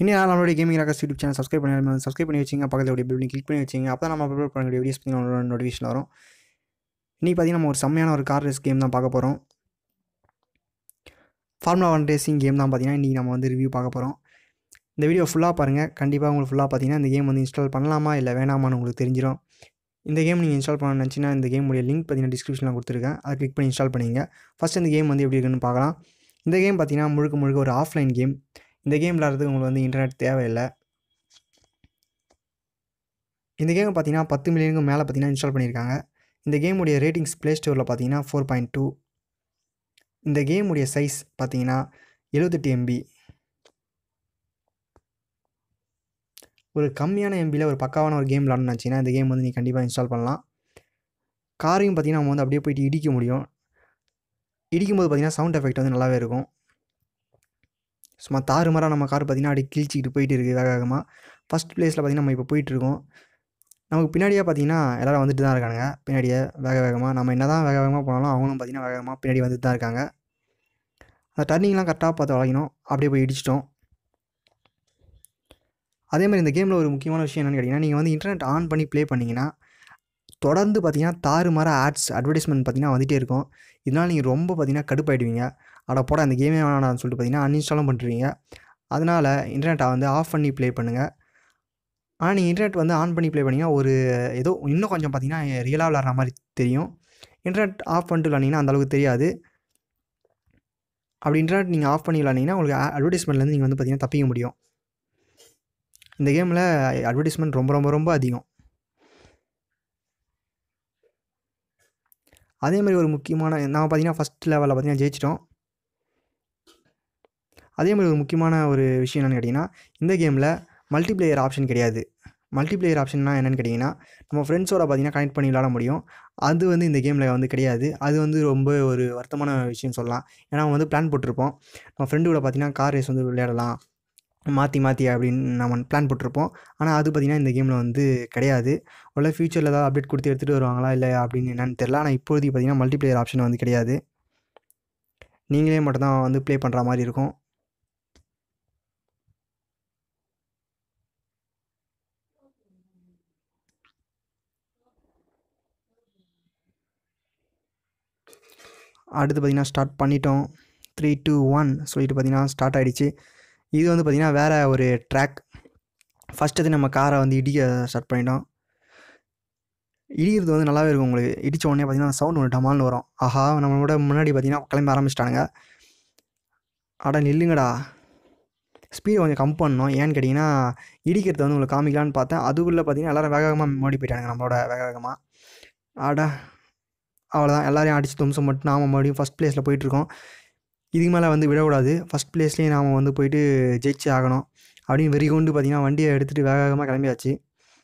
இன்னும் யாரும் நம்மளுடைய gaming rockers YouTube channel subscribe பண்ணி சப்ஸ்கிரைப் பண்ணி வச்சிங்க பக்கத்தில் ஒரு பில் கிளிக் பண்ணி வச்சிங்க அப்போ நம்ம அப்லோட் பண்ணக்கூடிய வீடியோஸ் பற்றி நம்மளோட நோட்டிஃபிகேஷன் வரும் இன்றைக்கி பார்த்தீங்கன்னா நம்ம ஒரு செம்மையான ஒரு கார் ரேஸ் கேம் தான் பார்க்க போகிறோம் ஃபார்முலா ஒன் ரேசிங் கேம் தான் பார்த்தீங்கன்னா இன்றைக்கி நம்ம வந்து ரிவ்யூ பார்க்க போகிறோம் இந்த வீடியோ ஃபுல்லாக பாருங்கள் கண்டிப்பாக உங்களுக்கு ஃபுல்லாக பார்த்தீங்கன்னா இந்த கேம் வந்து இன்ஸ்டால் பண்ணலாமா இல்லை வேணாமான்னு உங்களுக்கு தெரிஞ்சிடும் இந்த கேம் நீங்கள் இன்ஸ்டால் பண்ண நினச்சின்னா இந்த கேமுடைய லிங்க் பார்த்தீங்கன்னா டிஸ்கிரிப்ஷனில் கொடுத்துருக்கேன் அதை கிளிக் பண்ணி இன்ஸ்டால் பண்ணிங்க ஃபஸ்ட் இந்த கேம் வந்து எப்படி இருக்குன்னு பார்க்கலாம் இந்த கேம் பார்த்தீங்கன்னா முழுக்க முழுக்க ஒரு ஆஃப்லைன் கேம் இந்த கேம் விளாட்றதுக்கு உங்களுக்கு வந்து இன்டர்நெட் தேவையில்லை இந்த கேம் பார்த்தீங்கன்னா பத்து மில்லியனுக்கு மேலே பார்த்தீங்கன்னா இன்ஸ்டால் பண்ணியிருக்காங்க இந்த கேமுடைய ரேட்டிங்ஸ் ப்ளே ஸ்டோரில் பார்த்தீங்கன்னா ஃபோர் பாயிண்ட் டூ இந்த கேமுடைய சைஸ் பார்த்தீங்கன்னா எழுபத்தெட்டு எம்பி ஒரு கம்மியான எம்பியில் ஒரு பக்காவான ஒரு கேம் விளாட்ணுச்சுன்னா இந்த கேம் வந்து நீ கண்டிப்பாக இன்ஸ்டால் பண்ணலாம் காரையும் பார்த்தீங்கன்னா நம்ம வந்து அப்படியே போயிட்டு இடிக்க முடியும் இடிக்கும்போது பார்த்தீங்கன்னா சவுண்ட் எஃபெக்ட் வந்து நல்லாவே இருக்கும் சும்மா தாறுமாறாக நம்ம கார் பார்த்திங்கன்னா அப்படியே கிழிச்சிக்கிட்டு போயிட்டு இருக்குது வேக வேகமாக ஃபஸ்ட் ப்ளேஸில் பார்த்திங்கன்னா நம்ம இப்போ போயிட்டுருக்கோம் நமக்கு பின்னாடியே பார்த்தீங்கன்னா எல்லோரும் வந்துட்டு தான் இருக்காங்க பின்னாடியே வேக வேகமாக நம்ம என்ன தான் வேக வேகமாக போனாலும் அவங்களும் பார்த்திங்கன்னா வேக வேகமாக பின்னாடி வந்துட்டு தான் இருக்காங்க அந்த டர்னிங்லாம் கரெக்டாக பார்த்து வளைக்கணும் அப்படியே போய் இடிச்சிட்டோம் அதேமாதிரி இந்த கேமில் ஒரு முக்கியமான விஷயம் என்னென்னு கேட்டிங்கன்னா நீங்கள் வந்து இன்டர்நெட் ஆன் பண்ணி ப்ளே பண்ணிங்கன்னா தொடர்ந்து பார்த்தீங்கன்னா தாறுமாற ஆட்ஸ் அட்வர்டைஸ்மெண்ட் பார்த்தீங்கன்னா வந்துகிட்டே இருக்கும் இதனால் நீங்கள் ரொம்ப பார்த்தீங்கன்னா கடுப்பாயிடுவீங்க அட போட அந்த கேமே வேணாம்னு சொல்லிட்டு பார்த்தீங்கன்னா அன்இன்ஸ்டாலும் பண்ணுறீங்க அதனால் இன்டர்நெட்டை வந்து ஆஃப் பண்ணி ப்ளே பண்ணுங்கள் ஆனால் நீங்கள் இன்டர்நெட் வந்து ஆன் பண்ணி ப்ளே பண்ணிங்கன்னா ஒரு ஏதோ இன்னும் கொஞ்சம் பார்த்தீங்கன்னா ரியலாக விளாட்ற மாதிரி தெரியும் இன்டர்நெட் ஆஃப் பண்ணிட்டு விளாண்டிங்கன்னா அந்தளவுக்கு தெரியாது அப்படி இன்டர்நெட் நீங்கள் ஆஃப் பண்ணி விளாண்டிங்கன்னா உங்களுக்கு அட்வர்டைஸ்மெண்ட்லேருந்து நீங்கள் வந்து பார்த்தீங்கன்னா தப்பிக்க முடியும் இந்த கேமில் அட்வர்டைஸ்மெண்ட் ரொம்ப ரொம்ப ரொம்ப அதிகம் அதே மாதிரி ஒரு முக்கியமான நான் பார்த்தீங்கன்னா ஃபஸ்ட் லெவலில் பார்த்தீங்கன்னா ஜெயிச்சிட்டோம் அதே மாதிரி ஒரு முக்கியமான ஒரு விஷயம் என்னென்னு கேட்டிங்கன்னா இந்த கேமில் மல்டிப்ளேயர் ஆப்ஷன் கிடையாது மல்டிப்ளேயர் ஆப்ஷன்னா என்னென்னு கேட்டிங்கன்னா நம்ம ஃப்ரெண்ட்ஸோட பார்த்தீங்கன்னா கனெக்ட் பண்ணி விளாட முடியும் அது வந்து இந்த கேமில் வந்து கிடையாது அது வந்து ரொம்ப ஒரு வருத்தமான விஷயம் சொல்லலாம் ஏன்னா நம்ம வந்து பிளான் போட்டிருப்போம் நம்ம ஃப்ரெண்டு கூட பார்த்தீங்கன்னா கார் ரேஸ் வந்து விளையாடலாம் மாற்றி மாற்றி அப்படின்னு நம்ம பிளான் போட்டிருப்போம் ஆனால் அது பார்த்திங்கன்னா இந்த கேமில் வந்து கிடையாது உள்ள ஃப்யூச்சரில் ஏதாவது அப்டேட் கொடுத்து எடுத்துகிட்டு வருவாங்களா இல்லை அப்படின்னு என்னென்னு தெரில ஆனால் இப்போதைக்கு பார்த்திங்கன்னா மல்டிப்ளேயர் ஆப்ஷன் வந்து கிடையாது நீங்களே மட்டும் தான் வந்து ப்ளே பண்ணுற மாதிரி இருக்கும் அடுத்து பார்த்திங்கன்னா ஸ்டார்ட் பண்ணிட்டோம் த்ரீ டூ ஒன் சொல்லிட்டு பார்த்திங்கன்னா ஸ்டார்ட் ஆகிடுச்சு இது வந்து பார்த்திங்கன்னா வேறு ஒரு ட்ராக் ஃபஸ்ட்டு நம்ம காரை வந்து இடிக்க ஸ்டார்ட் பண்ணிட்டோம் இடிக்கிறது வந்து நல்லாவே இருக்கும் உங்களுக்கு இடித்த உடனே பார்த்திங்கன்னா சவுண்ட் ஒன்று டமால்னு வரும் ஆஹா நம்மளோட முன்னாடி பார்த்திங்கன்னா கிளம்ப ஆரம்பிச்சிட்டானுங்க அட நில்லுங்கடா ஸ்பீடை கொஞ்சம் கம் பண்ணணும் ஏன்னு கேட்டிங்கன்னா இடிக்கிறது வந்து உங்களுக்கு காமிக்கலான்னு பார்த்தேன் அதுக்குள்ளே பார்த்திங்கன்னா எல்லோரும் வேக வேகமாக மோடி போயிட்டாங்க நம்மளோட வேக வேகமாக ஆடா அவ்வளோதான் எல்லோரையும் அடித்து தும்சம் மட்டும் நாம் மறுபடியும் ஃபஸ்ட் ப்ளேஸில் போயிட்டுருக்கோம் இதுக்கு மேலே வந்து விடக்கூடாது ஃபஸ்ட் ப்ளேஸ்லேயே நாம் வந்து போயிட்டு ஜெயிச்சு ஆகணும் அப்படின்னு வெறி கொண்டு பார்த்திங்கன்னா வண்டியை எடுத்துகிட்டு வேக வேகமாக கிளம்பியாச்சு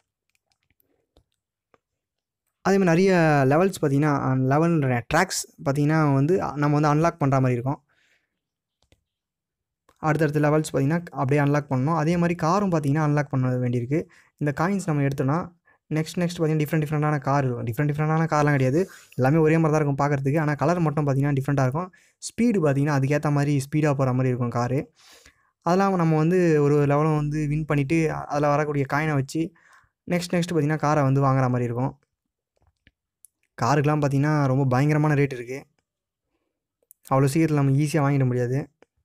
அதேமாதிரி நிறைய லெவல்ஸ் பார்த்திங்கன்னா லெவல் ட்ராக்ஸ் பார்த்திங்கன்னா வந்து நம்ம வந்து அன்லாக் பண்ணுற மாதிரி இருக்கும் அடுத்தடுத்த லெவல்ஸ் பார்த்திங்கன்னா அப்படியே அன்லாக் பண்ணணும் அதே மாதிரி காரும் பார்த்திங்கன்னா அன்லாக் பண்ண வேண்டியிருக்கு இந்த காயின்ஸ் நம்ம எடுத்தோன்னா நெக்ஸ்ட் நெக்ஸ்ட் பார்த்திங்கன்னா டிஃப்ரெண்ட் டிஃப்ரெண்டான கார் இருக்கும் டிஃப்ரெண்ட் டிஃப்ரெண்டான கார்லாம் கிடையாது எல்லாமே ஒரே மாதிரி தான் இருக்கும் பார்க்குறதுக்கு ஆனால் கலர் மட்டும் பார்த்திங்கன்னா டிஃப்ரெண்ட்டாக இருக்கும் ஸ்பீடு பார்த்திங்கன்னா அதுக்கேற்ற மாதிரி ஸ்பீடாக போகிற மாதிரி இருக்கும் காரு அதெல்லாம் நம்ம வந்து ஒரு லெவலும் வந்து வின் பண்ணிவிட்டு அதில் வரக்கூடிய காயினை வச்சு நெக்ஸ்ட் நெக்ஸ்ட் பார்த்திங்கன்னா காரை வந்து வாங்குற மாதிரி இருக்கும் காருக்கெலாம் பார்த்திங்கன்னா ரொம்ப பயங்கரமான ரேட் இருக்குது அவ்வளோ சீக்கிரத்தில் நம்ம ஈஸியாக வாங்கிட முடியாது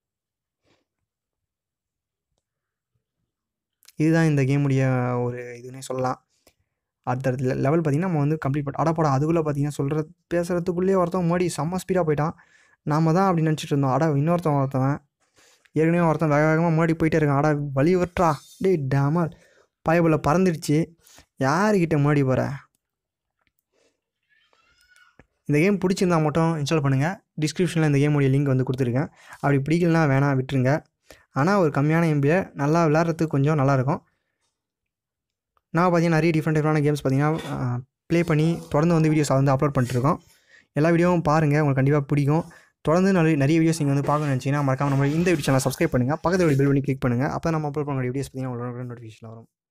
இதுதான் இந்த கேமுடைய ஒரு இதுன்னே சொல்லலாம் அடுத்தடுத்த லெவல் பார்த்திங்கன்னா நம்ம வந்து கம்ப்ளீட் பண்ண அடப்படா அதுக்குள்ளே பார்த்திங்கன்னா சொல்கிற பேசுகிறதுக்குள்ளேயே ஒருத்தன் மோடி செம்ம ஸ்பீடாக போயிட்டான் நாம தான் அப்படி நினச்சிட்டு இருந்தோம் அடா இன்னொருத்தன் ஒருத்தவன் ஏற்கனவே ஒருத்தன் வேக வேகமாக மோடி போயிட்டே இருக்கான் அடா வழி விட்டுறா டே டேமல் பயபுல பறந்துடுச்சு யாருக்கிட்ட மோடி போகிற இந்த கேம் பிடிச்சிருந்தா மட்டும் இன்ஸ்டால் பண்ணுங்கள் டிஸ்கிரிப்ஷனில் இந்த கேமுடைய லிங்க் வந்து கொடுத்துருக்கேன் அப்படி பிடிக்கலனா வேணாம் விட்டுருங்க ஆனால் ஒரு கம்மியான எம்பியில் நல்லா விளாட்றதுக்கு கொஞ்சம் நல்லாயிருக்கும் நான் பார்த்தீங்கன்னா நிறைய டிஃப்ரெண்ட் டிஃப்ரெண்டான கேம்ஸ் பார்த்தீங்கன்னா ப்ளே பண்ணி தொடர்ந்து வந்து வீடியோஸ் வந்து அப்லோட் பண்ணிட்டுருக்கோம் எல்லா வீடியோவும் பாருங்கள் உங்களுக்கு கண்டிப்பாக பிடிக்கும் தொடர்ந்து நிறைய நிறைய வீடியோஸ் நீங்கள் வந்து பார்க்கணும்னு நினச்சிங்கன்னா மறக்காம நம்ம இந்த வீடியோ சேனல் சப்ஸ்கிரைப் பண்ணுங்கள் பக்கத்தில் பெல் பண்ணி கிளிக் பண்ணுங்கள் அப்போ நம்ம அப்லோட் பண்ணுற வீடியோஸ் பார்த்தீங்கன்னா உங்களுக்கு நோட்டிஃபிகேஷன் வரும்